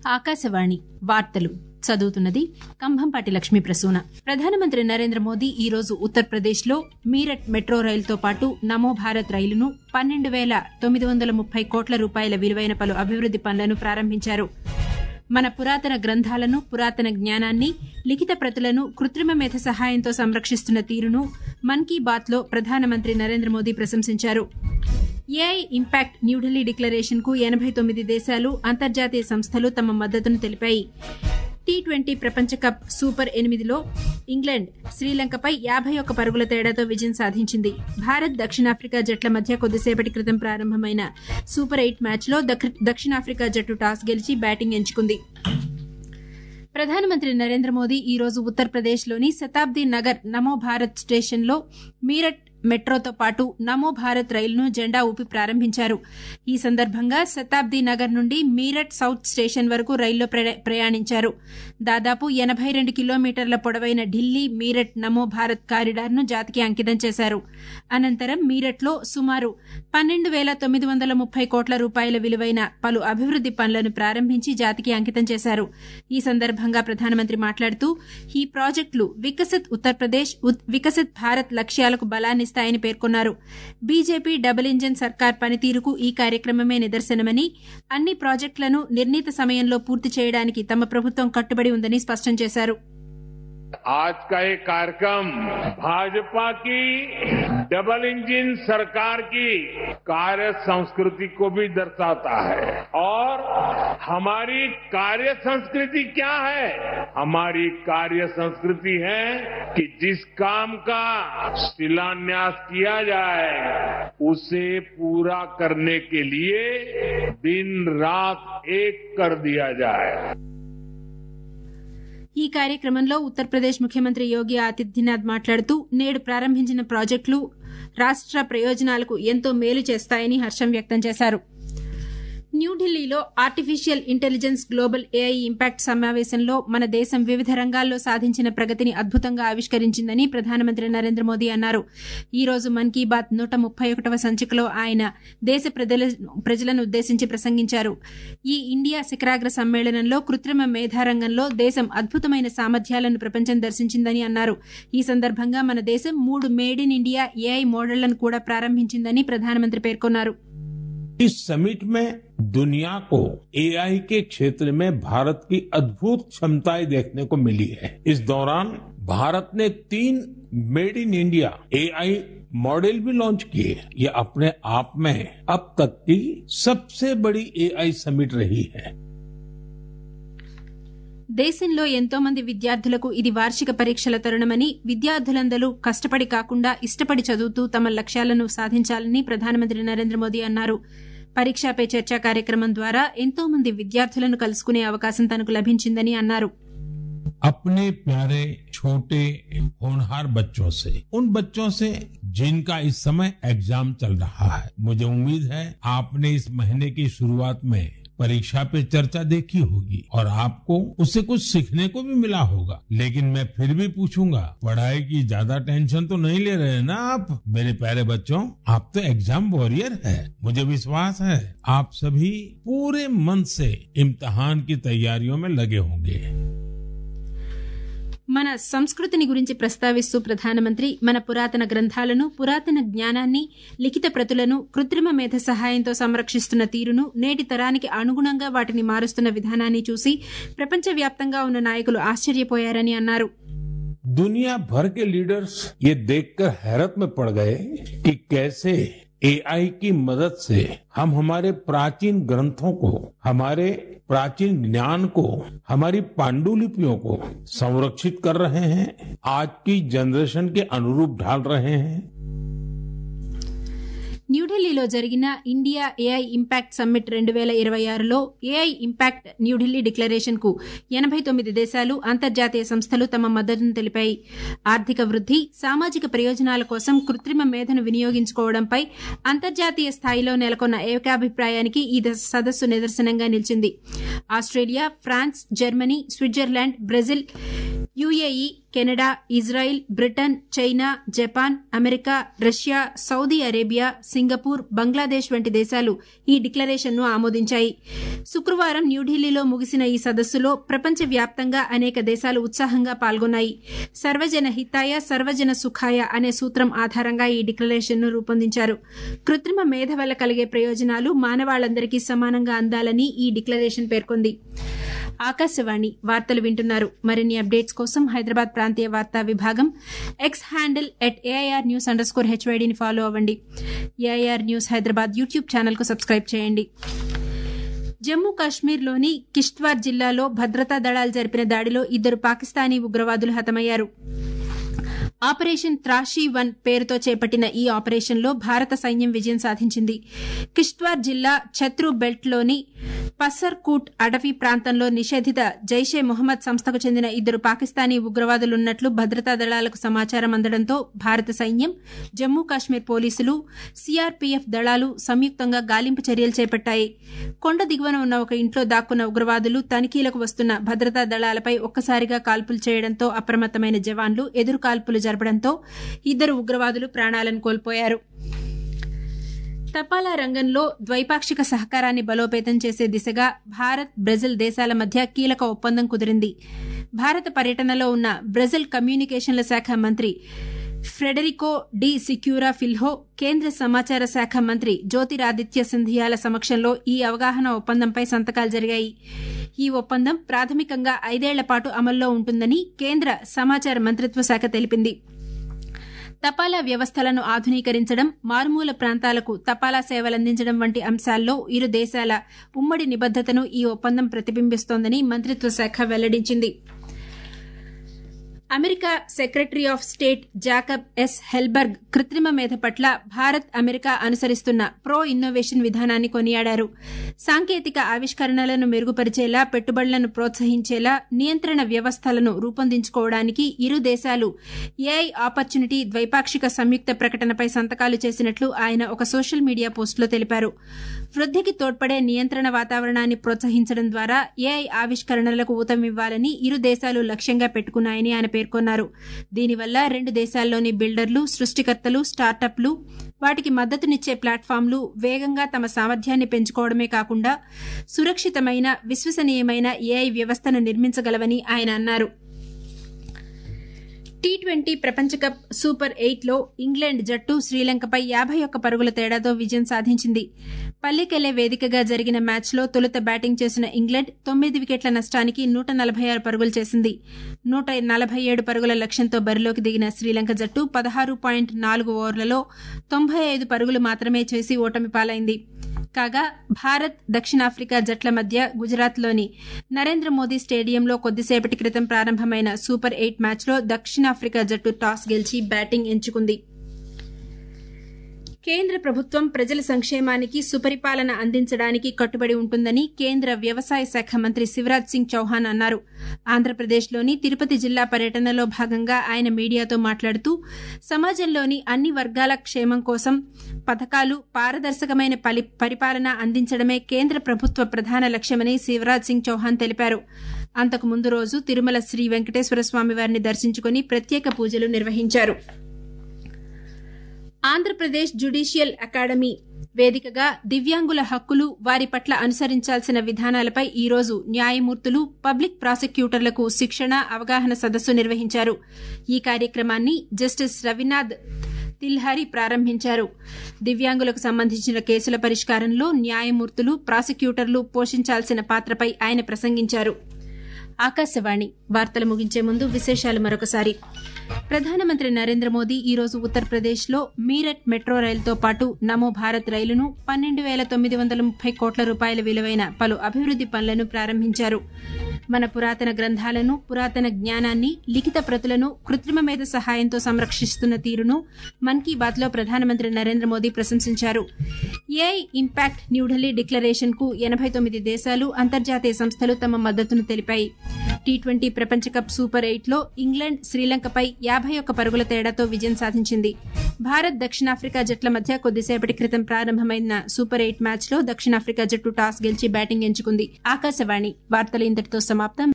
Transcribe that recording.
ఆకాశవాణి వార్తలు చదువుతున్నది కంభంపాటి లక్ష్మీ ప్రసూన ప్రధానమంత్రి నరేంద్ర మోదీ ఈ రోజు ఉత్తరప్రదేశ్లో మీరట్ మెట్రో రైలుతో పాటు నమో భారత్ రైలును పన్నెండు వేల తొమ్మిది వందల ముప్పై కోట్ల రూపాయల విలువైన పలు అభివృద్ది పనులను ప్రారంభించారు మన పురాతన గ్రంథాలను పురాతన జ్ఞానాన్ని లిఖిత ప్రతులను కృత్రిమ మేధ సహాయంతో సంరక్షిస్తున్న తీరును మన్ కీ బాత్లో ప్రధానమంత్రి నరేంద్ర మోదీ ప్రశంసించారు ఏఐ ఇంపాక్ట్ న్యూఢిల్లీ డిక్లరేషన్ కు ఎనబై తొమ్మిది దేశాలు అంతర్జాతీయ సంస్థలు తమ మద్దతును తెలిపాయి టీ ట్వంటీ ప్రపంచ కప్ సూపర్ ఎనిమిదిలో ఇంగ్లాండ్ శ్రీలంకపై యాభై ఒక్క పరుగుల తేడాతో విజయం సాధించింది భారత్ దక్షిణాఫ్రికా జట్ల మధ్య కొద్దిసేపటి క్రితం ప్రారంభమైన సూపర్ ఎయిట్ మ్యాచ్లో దక్షిణాఫ్రికా జట్టు టాస్ గెలిచి బ్యాటింగ్ ఎంచుకుంది ప్రధానమంత్రి నరేంద్ర మోదీ ఈ రోజు ఉత్తరప్రదేశ్లోని శతాబ్ది నగర్ నమో భారత్ స్టేషన్లో మీరట్ మెట్రోతో పాటు నమో భారత్ రైలును జెండా ఊపి ప్రారంభించారు ఈ సందర్భంగా శతాబ్ది నగర్ నుండి మీరట్ సౌత్ స్టేషన్ వరకు రైల్లో ప్రయాణించారు దాదాపు ఎనబై రెండు కిలోమీటర్ల పొడవైన ఢిల్లీ మీరట్ నమో భారత్ కారిడార్ను జాతికి అంకితం చేశారు అనంతరం మీరట్లో సుమారు పన్నెండు వేల తొమ్మిది వందల ముప్పై కోట్ల రూపాయల విలువైన పలు అభివృద్ది పనులను ప్రారంభించి జాతికి అంకితం చేశారు ఈ సందర్భంగా ప్రధానమంత్రి మాట్లాడుతూ ఈ ప్రాజెక్టులు వికసిత్ ఉత్తరప్రదేశ్ వికసిత్ భారత్ లక్ష్యాలకు బలాన్ని ఇస్తాయని పేర్కొన్నారు బీజేపీ డబుల్ ఇంజన్ సర్కార్ పనితీరుకు ఈ కార్యక్రమమే నిదర్శనమని అన్ని ప్రాజెక్టులను నిర్ణీత సమయంలో పూర్తి చేయడానికి తమ ప్రభుత్వం కట్టుబడి ఉందని స్పష్టం చేశారు आज का ये कार्यक्रम भाजपा की डबल इंजन सरकार की कार्य संस्कृति को भी दर्शाता है और हमारी कार्य संस्कृति क्या है हमारी कार्य संस्कृति है कि जिस काम का शिलान्यास किया जाए उसे पूरा करने के लिए दिन रात एक कर दिया जाए ఈ కార్యక్రమంలో ఉత్తరప్రదేశ్ ముఖ్యమంత్రి యోగి ఆదిత్యనాథ్ మాట్లాడుతూ నేడు ప్రారంభించిన ప్రాజెక్టులు రాష్ట ప్రయోజనాలకు ఎంతో మేలు చేస్తాయని హర్షం వ్యక్తం చేశారు న్యూఢిల్లీలో artificial intelligence global AI impact సమావేశంలో మన దేశం వివిధ రంగాల్లో సాధించిన ప్రగతిని అద్భుతంగా ఆవిష్కరించిందని ప్రధానమంత్రి నరేంద్ర మోదీ అన్నారు ఈ రోజు మన్ కీ బాత్ నూట ముప్పై ఒకటవ సంచికలో ఆయన దేశ ప్రజలను ఉద్దేశించి ప్రసంగించారు ఈ ఇండియా శిఖరాగ్ర సమ్మేళనంలో కృత్రిమ మేధారంగంలో దేశం అద్భుతమైన సామర్థ్యాలను ప్రపంచం దర్శించిందని అన్నారు ఈ సందర్భంగా మన దేశం మూడు మేడ్ ఇన్ ఇండియా ఏఐ మోడళ్లను కూడా ప్రారంభించిందని ప్రధానమంత్రి పేర్కొన్నారు इस समिट में दुनिया को एआई के क्षेत्र में भारत की अद्भुत क्षमताएं देखने को मिली है इस दौरान भारत ने तीन made in India AI model भी लॉन्च किए ये अपने आप में अब तक की सबसे बड़ी एआई समिट रही है దేశంలో ఎంతో మంది విద్యార్థులకు ఇది వార్షిక పరీక్షల తరుణమని విద్యార్థులందరూ కష్టపడి కాకుండా ఇష్టపడి చదువుతూ తమ లక్ష్యాలను సాధించాలని ప్రధానమంత్రి నరేంద్ర మోదీ అన్నారు పరీక్షా పే చర్చ కార్యక్రమం ద్వారా ఎంతో మంది విద్యార్థులను కలుసుకునే అవకాశం తనకు లభించిందని అన్నారు अपने प्यारे छोटे होनहार बच्चों से उन बच्चों से जिनका इस समय एग्जाम चल रहा है मुझे उम्मीद है आपने इस महीने की शुरुआत में परीक्षा पे चर्चा देखी होगी और आपको उससे कुछ सीखने को भी मिला होगा लेकिन मैं फिर भी पूछूंगा पढ़ाई की ज्यादा टेंशन तो नहीं ले रहे ना आप मेरे प्यारे बच्चों आप तो एग्जाम वॉरियर है मुझे विश्वास है आप सभी पूरे मन से इम्तिहान की तैयारियों में लगे होंगे మన సంస్కృతిని గురించి ప్రస్తావిస్తూ ప్రధానమంత్రి మన పురాతన గ్రంథాలను పురాతన జ్ఞానాన్ని లిఖిత ప్రతులను కృత్రిమ మేధ సహాయంతో సంరక్షిస్తున్న తీరును నేటి తరానికి అనుగుణంగా వాటిని మారుస్తున్న విధానాన్ని చూసి ప్రపంచవ్యాప్తంగా ఉన్న నాయకులు ఆశ్చర్యపోయారని అన్నారు दुनिया भर के लीडर्स ये देखकर हैरत में पड़ गए कि कैसे एआई की मदद से हम हमारे प्राचीन ग्रंथों को हमारे प्राचीन ज्ञान को हमारी पांडुलिपियों को संरक्षित कर रहे हैं आज की जनरेशन के अनुरूप ढाल रहे हैं న్యూఢిల్లీలో జరిగిన ఇండియా ఏఐ ఇంపాక్ట్ సమ్మిట్ రెండు వేల ఇరవై ఆరులో ఏఐ ఇంపాక్ట్ న్యూఢిల్లీ డిక్లరేషన్ కు ఎనబై తొమ్మిది దేశాలు అంతర్జాతీయ సంస్థలు తమ మద్దతును తెలిపాయి ఆర్థిక వృద్ది సామాజిక ప్రయోజనాల కోసం కృత్రిమ మేధను వినియోగించుకోవడంపై అంతర్జాతీయ స్థాయిలో నెలకొన్న ఏకాభిప్రాయానికి ఈ సదస్సు నిదర్శనంగా నిలిచింది Australia France Germany Switzerland Brazil UAE Canada Israel Britain China Japan America Russia Saudi Arabia Singapore Bangladesh వంటి దేశాలు ఈ డిక్లరేషన్ను ఆమోదించాయి శుక్రవారం న్యూఢిల్లీలో ముగిసిన ఈ సదస్సులో ప్రపంచవ్యాప్తంగా అనేక దేశాలు ఉత్సాహంగా పాల్గొన్నాయి సర్వజన హితాయ సర్వజన సుఖాయ అనే సూత్రం ఆధారంగా ఈ డిక్లరేషన్ను రూపొందించారు కృత్రిమ మేధ వల్ల కలిగే ప్రయోజనాలు మానవాళందరికీ సమానంగా అందాలని ఈ డిక్లరేషన్ పేర్కొంది ఆకాశవాణి వార్తలు వింటున్నారు మరిన్ని అప్డేట్స్ కోసం హైదరాబాద్ ప్రాంతీయ వార్తా విభాగం X handle at AIR news underscore స్కోర్ హెచ్వైడీని ఫాలో అవ్వండి AIR news Hyderabad YouTube channel కు సబ్స్క్రైబ్ చేయండి జమ్మూ కాశ్మీర్లోని కిష్త్వార్ జిల్లాలో భద్రతా దళాలు జరిపిన దాడిలో ఇద్దరు పాకిస్తానీ ఉగ్రవాదులు హతమయ్యారు ఆపరేషన్ త్రాషీ వన్ పేరుతో చేపట్టిన ఈ ఆపరేషన్లో భారత సైన్యం విజయం సాధించింది కిష్త్వార్ జిల్లా ఛత్రు బెల్ట్లోని పసర్కూట్ అటవీ ప్రాంతంలో నిషేధిత జైషే మొహమ్మద్ సంస్థకు చెందిన ఇద్దరు పాకిస్తానీ ఉగ్రవాదులున్నట్లు భద్రతా దళాలకు సమాచారం అందడంతో భారత సైన్యం జమ్మూ కాశ్మీర్ పోలీసులు సీఆర్పీఎఫ్ దళాలు సంయుక్తంగా గాలింపు చర్యలు చేపట్టాయి కొండ దిగువన ఉన్న ఒక ఇంట్లో దాక్కున్న ఉగ్రవాదులు తనిఖీలకు వస్తున్న భద్రతా దళాలపై ఒక్కసారిగా కాల్పులు చేయడంతో అప్రమత్తమైన జవాన్లు ఎదురు కాల్పులు జరపడంతో ఇద్దరు ఉగ్రవాదులు ప్రాణాలను కోల్పోయారు తపాలా రంగంలో ద్వైపాక్షిక సహకారాన్ని బలోపేతం చేసే దిశగా భారత్ బ్రెజిల్ దేశాల మధ్య కీలక ఒప్పందం కుదిరింది భారత పర్యటనలో ఉన్న బ్రెజిల్ కమ్యూనికేషన్ల శాఖ మంత్రి ఫ్రెడరికో డి సిక్యూరా ఫిల్హో కేంద్ర సమాచార శాఖ మంత్రి జ్యోతిరాదిత్య సింధియాల సమక్షంలో ఈ అవగాహన ఒప్పందంపై సంతకాలు జరిగాయి ఈ ఒప్పందం ప్రాథమికంగా ఐదేళ్ల పాటు అమల్లో ఉంటుందని కేంద్ర సమాచార మంత్రిత్వ శాఖ తెలిపింది తపాలా వ్యవస్థలను ఆధునీకరించడం మారుమూల ప్రాంతాలకు తపాలా సేవలందించడం వంటి అంశాల్లో ఇరు దేశాల ఉమ్మడి నిబద్దతను ఈ ఒప్పందం ప్రతిబింబిస్తోందని మంత్రిత్వ శాఖ వెల్లడించింది America secretary of state Jacob S Helberg కృత్రిమ మేధ పట్ల భారత్ అమెరికా అనుసరిస్తున్న ప్రో ఇన్నోవేషన్ విధానాన్ని కొనియాడారు సాంకేతిక ఆవిష్కరణలను మెరుగుపరిచేలా పెట్టుబడులను ప్రోత్సహించేలా నియంత్రణ వ్యవస్థలను రూపొందించుకోవడానికి ఇరు దేశాలు ఏఐ ఆపర్చునిటీ ద్వైపాక్షిక సంయుక్త ప్రకటనపై సంతకాలు చేసినట్లు ఆయన ఒక సోషల్ మీడియా పోస్టులో తెలిపారు వృద్దికి తోడ్పడే నియంత్రణ వాతావరణాన్ని ప్రోత్సహించడం ద్వారా ఏఐ ఆవిష్కరణలకు ఊతమివ్వాలని ఇరు దేశాలు లక్ష్యంగా పెట్టుకున్నాయని ఆయన పేర్కొన్నారు దీనివల్ల రెండు దేశాల్లోని బిల్డర్లు సృష్టికర్తలు స్టార్టప్లు వాటికి మద్దతునిచ్చే ప్లాట్ఫామ్లు వేగంగా తమ సామర్థ్యాన్ని పెంచుకోవడమే కాకుండా సురక్షితమైన విశ్వసనీయమైన ఏఐ వ్యవస్థను నిర్మించగలవని ఆయన అన్నారు టీ ట్వంటీ ప్రపంచ కప్ సూపర్ ఎయిట్ లో ఇంగ్లాండ్ జట్టు శ్రీలంకపై యాభై ఒక్క పరుగుల తేడాతో విజయం సాధించింది పల్లికెలే వేదికగా జరిగిన మ్యాచ్లో తొలుత బ్యాటింగ్ చేసిన ఇంగ్లాండ్ తొమ్మిది వికెట్ల నష్టానికి నూట నలభై ఆరు పరుగులు చేసింది నూట నలభై ఏడు పరుగుల లక్ష్యంతో బరిలోకి దిగిన శ్రీలంక జట్టు పదహారు పాయింట్ నాలుగు ఓవర్లలో తొంభై ఐదు పరుగులు మాత్రమే చేసి ఓటమి పాలైంది కాగా భారత్ దక్షిణాఫ్రికా జట్ల మధ్య గుజరాత్లోని నరేంద్ర మోదీ స్టేడియంలో కొద్దిసేపటి క్రితం ప్రారంభమైన సూపర్ ఎయిట్ మ్యాచ్లో దక్షిణాఫ్రికా జట్టు టాస్ గెలిచి బ్యాటింగ్ ఎంచుకుంది కేంద్ర ప్రభుత్వం ప్రజల సంక్షేమానికి సుపరిపాలన అందించడానికి కట్టుబడి ఉంటుందని కేంద్ర వ్యవసాయ శాఖ మంత్రి శివరాజ్ సింగ్ చౌహాన్ అన్నారు ఆంధ్రప్రదేశ్లోని తిరుపతి జిల్లా పర్యటనలో భాగంగా ఆయన మీడియాతో మాట్లాడుతూ సమాజంలోని అన్ని వర్గాల క్షేమం కోసం పథకాలు పారదర్శకమైన పరిపాలన అందించడమే కేంద్ర ప్రభుత్వ ప్రధాన లక్ష్యమని శివరాజ్ సింగ్ చౌహాన్ తెలిపారు అంతకు ముందు రోజు తిరుమల శ్రీ వెంకటేశ్వర స్వామి వారిని దర్శించుకుని ప్రత్యేక పూజలు నిర్వహించారు ఆంధ్రప్రదేశ్ జ్యుడిషియల్ అకాడమీ వేదికగా దివ్యాంగుల హక్కులు వారి పట్ల అనుసరించాల్సిన విధానాలపై ఈరోజు న్యాయమూర్తులు పబ్లిక్ ప్రాసిక్యూటర్లకు శిక్షణ అవగాహన సదస్సు నిర్వహించారు ఈ కార్యక్రమాన్ని జస్టిస్ రవినాథ్ తిల్హారి ప్రారంభించారు దివ్యాంగులకు సంబంధించిన కేసుల పరిష్కారంలో న్యాయమూర్తులు ప్రాసిక్యూటర్లు పోషించాల్సిన పాత్రపై ఆయన ప్రసంగించారు ఆకాశవాణి వార్తలు ముగించే ముందు విశేషాలు మరొకసారి ప్రధానమంత్రి నరేంద్ర మోదీ ఈరోజు ఉత్తరప్రదేశ్లో మీరట్ మెట్రో రైలుతో పాటు నమో భారత్ రైలును పన్నెండు వేల తొమ్మిది వందల ముప్పై కోట్ల రూపాయల విలువైన పలు అభివృద్ది పనులను ప్రారంభించారు మన పురాతన గ్రంథాలను పురాతన జ్ఞానాన్ని లిఖిత ప్రతులను కృత్రిమ మేధ సహాయంతో సంరక్షిస్తున్న తీరును మన్ కీ బాత్ లో ప్రధానమంత్రి నరేంద్ర మోదీ ప్రశంసించారు ఏఐ ఇంపాక్ట్ న్యూఢిల్లీ డిక్లరేషన్ కు ఎనభై తొమ్మిది దేశాలు అంతర్జాతీయ సంస్థలు తమ మద్దతును తెలిపాయి టీ ట్వంటీ ప్రపంచ కప్ సూపర్ ఎయిట్ లో ఇంగ్లాండ్ శ్రీలంకపై యాభై ఒక్క పరుగుల తేడాతో విజయం సాధించింది భారత్ దక్షిణాఫ్రికా జట్ల మధ్య కొద్దిసేపటి క్రితం ప్రారంభమైన సూపర్ ఎయిట్ మ్యాచ్ లో దక్షిణాఫ్రికా జట్టు టాస్ గెలిచి బ్యాటింగ్ ఎంచుకుంది ఆకాశవాణి వార్తలు ఇంతటితో సమాప్తం